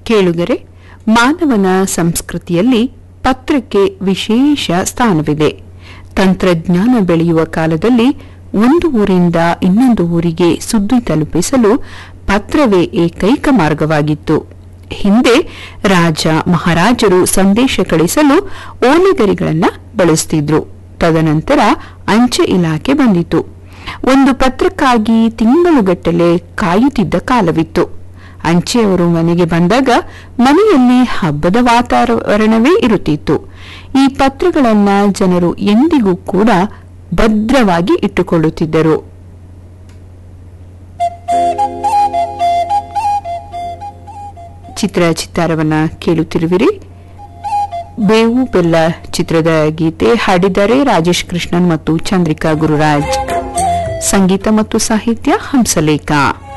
ಕೇಳುಗರೆ ಮಾನವನ ಸಂಸ್ಕೃತಿಯಲ್ಲಿ ಪತ್ರಕ್ಕೆ ವಿಶೇಷ ಸ್ಥಾನವಿದೆ ತಂತ್ರಜ್ಞಾನ ಬೆಳೆಯುವ ಕಾಲದಲ್ಲಿ ಒಂದು ಊರಿಂದ ಇನ್ನೊಂದು ಊರಿಗೆ ಸುದ್ದಿ ತಲುಪಿಸಲು ಪತ್ರವೇ ಏಕೈಕ ಮಾರ್ಗವಾಗಿತ್ತು ಹಿಂದೆ ರಾಜ ಮಹಾರಾಜರು ಸಂದೇಶ ಕಳಿಸಲು ಓಲೆಗರಿಗಳನ್ನ ಬಳಸ್ತಿದ್ರು ತದನಂತರ ಅಂಚೆ ಇಲಾಖೆ ಬಂದಿತು ಒಂದು ಪತ್ರಕ್ಕಾಗಿ ತಿಂಗಳುಗಟ್ಟಲೆ ಕಾಯುತ್ತಿದ್ದ ಕಾಲವಿತ್ತು ಅಂಚೆಯವರು ಮನೆಗೆ ಬಂದಾಗ ಮನೆಯಲ್ಲಿ ಹಬ್ಬದ ವಾತಾವರಣವೇ ಇರುತ್ತಿತ್ತು ಈ ಪತ್ರಗಳನ್ನ ಜನರು ಎಂದಿಗೂ ಕೂಡ ಭದ್ರವಾಗಿ ಇಟ್ಟುಕೊಳ್ಳುತ್ತಿದ್ದರು ಚಿತ್ರ ಚಿತ್ತಾರವನ್ನ ಕೇಳುತ್ತಿರುವಿರಿ ಬೇವು ಬೆಲ್ಲ ಚಿತ್ರದ ಗೀತೆ ಹಾಡಿದ್ದಾರೆ ರಾಜೇಶ್ ಕೃಷ್ಣನ್ ಮತ್ತು ಚಂದ್ರಿಕಾ ಗುರುರಾಜ್ ಸಂಗೀತ ಮತ್ತು ಸಾಹಿತ್ಯ ಹಂಸಲೇಖ